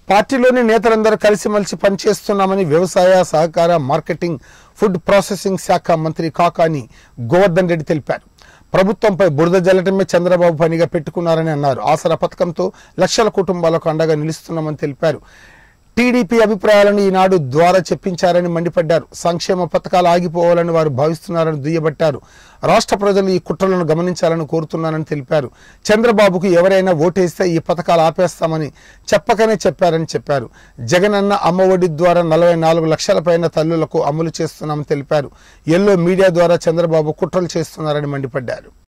పార్టీలోని నేతలందరూ కలిసిమెలిసి పనిచేస్తున్నామని వ్యవసాయ సహకార మార్కెటింగ్ ఫుడ్ ప్రాసెసింగ్ శాఖ మంత్రి కాకాని గోవర్ధన్ రెడ్డి తెలిపారు ప్రభుత్వంపై బురద జల్లటమే చంద్రబాబు పనిగా పెట్టుకున్నారని అన్నారు ఆసరా పథకంతో లక్షల కుటుంబాలకు అండగా నిలుస్తున్నామని తెలిపారు టీడీపీ అభిప్రాయాలను ఈనాడు ద్వారా చెప్పించారని మండిపడ్డారు సంక్షేమ పథకాలు ఆగిపోవాలని వారు భావిస్తున్నారని దుయ్యబట్టారు రాష్ట్ర ప్రజలు ఈ కుట్రలను గమనించాలని కోరుతున్నానని తెలిపారు చంద్రబాబుకు ఎవరైనా ఓటేస్తే ఈ పథకాలు ఆపేస్తామని చెప్పకనే చెప్పారని చెప్పారు జగనన్న అమ్మఒడి ద్వారా నలభై నాలుగు లక్షల పైన తల్లులకు అమలు చేస్తున్నామని తెలిపారు ఎల్లో మీడియా ద్వారా చంద్రబాబు కుట్రలు చేస్తున్నారని మండిపడ్డారు